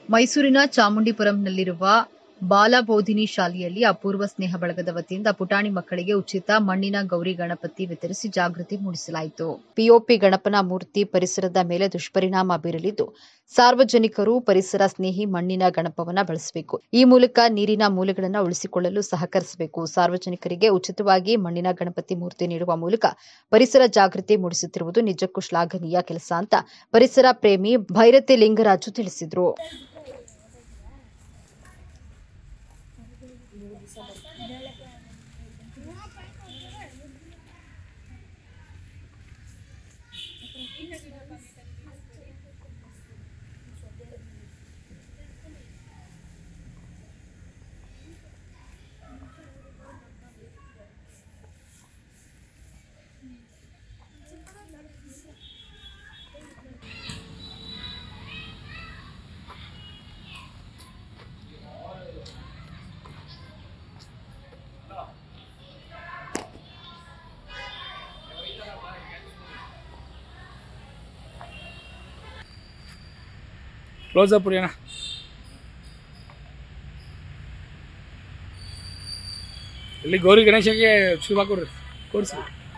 ಮೈಸೂರಿನ ಚಾಮುಂಡಿಪುರಂನಲ್ಲಿರುವ ಬಾಲಬೋಧಿನಿ ಶಾಲೆಯಲ್ಲಿ ಅಪೂರ್ವ ಸ್ನೇಹ ಬಳಗದ ವತಿಯಿಂದ ಪುಟಾಣಿ ಮಕ್ಕಳಿಗೆ ಉಚಿತ ಮಣ್ಣಿನ ಗೌರಿ ಗಣಪತಿ ವಿತರಿಸಿ ಜಾಗೃತಿ ಮೂಡಿಸಲಾಯಿತು ಪಿಒಪಿ ಗಣಪನ ಮೂರ್ತಿ ಪರಿಸರದ ಮೇಲೆ ದುಷ್ಪರಿಣಾಮ ಬೀರಲಿದ್ದು ಸಾರ್ವಜನಿಕರು ಪರಿಸರ ಸ್ನೇಹಿ ಮಣ್ಣಿನ ಗಣಪವನ್ನ ಬಳಸಬೇಕು ಈ ಮೂಲಕ ನೀರಿನ ಮೂಲಗಳನ್ನು ಉಳಿಸಿಕೊಳ್ಳಲು ಸಹಕರಿಸಬೇಕು ಸಾರ್ವಜನಿಕರಿಗೆ ಉಚಿತವಾಗಿ ಮಣ್ಣಿನ ಗಣಪತಿ ಮೂರ್ತಿ ನೀಡುವ ಮೂಲಕ ಪರಿಸರ ಜಾಗೃತಿ ಮೂಡಿಸುತ್ತಿರುವುದು ನಿಜಕ್ಕೂ ಶ್ಲಾಘನೀಯ ಕೆಲಸ ಅಂತ ಪರಿಸರ ಪ್ರೇಮಿ ಭೈರತಿ ಲಿಂಗರಾಜು ತಿಳಿಸಿದರು ಕ್ಲೋಸ್ ಅಪ್ ಅಣ್ಣ ಇಲ್ಲಿ ಗೌರಿ ಗಣೇಶನಿಗೆ ಶುಭ ಕೊಡ್ರಿ ಕೊಡ್ಸಿ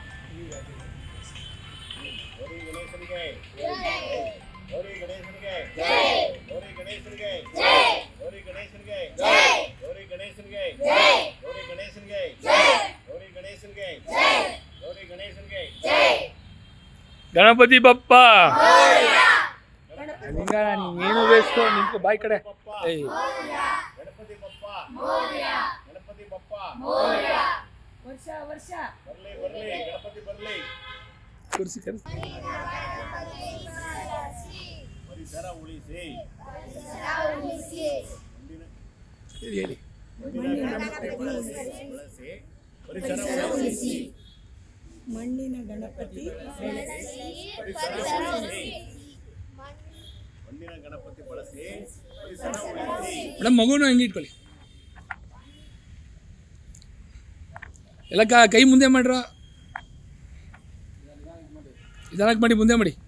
ಗೌರಿ ಗಣೇಶನಿಗೆ ಗೌರಿ ಗಣೇಶನಿಗೆ ಗೌರಿ ಗಣೇಶನಿಗೆ ಗೌರಿ ಗಣೇಶನಿಗೆ ಗೌರಿ ಗಣೇಶನಿಗೆ ಗೌರಿ ಗಣೇಶನಿಗೆ ಗೌರಿ ಗಣೇಶನಿಗೆ ಗಣಪತಿ ಬಪ್ಪ ನಿಂಗ ನೀನು ವೇಸ್ಟ್ ನಿಂತು ಬಾಯಿ ಕಡೆ ಏಯ್ ಗಣಪತಿ ಬಪ್ಪ ಗಣಪತಿ ಬಪ್ಪ ವರ್ಷ ವರ್ಷ ಬರ್ಲಿ ಬರ್ಲಿ ಗಣಪತಿ ಬರ್ಲಿ ಕುರ್ಸಿ ಕರ್ಸಿ ಪರಿಸರ ಉಳಿಸಿ ಹೇಳಿ ಹೇಳಿ ಬಳಸಿ ಪರಿಸರ ಉಳಿಸಿ ಮಣ್ಣಿನ ಗಣಪತಿ ಪರಿಸರ ಉಳಿಸಿ ಮಣ್ಣಿನ ಗಣಪತಿ ಬಳಸಿ ಪರಿಸರ ಉಳಿಸಿ ಮೇಡಮ್ ಮಗುನು ಹಂಗೆ ಇಟ್ಕೊಳ್ಳಿ ಎಲ್ಲ ಕ- ಕೈ ಮುಂದೆ ಮಾಡ್ರ ನಿಧಾನಕ್ಕೆ ಮಾಡಿ ಮುಂದೆ ಮಾಡಿ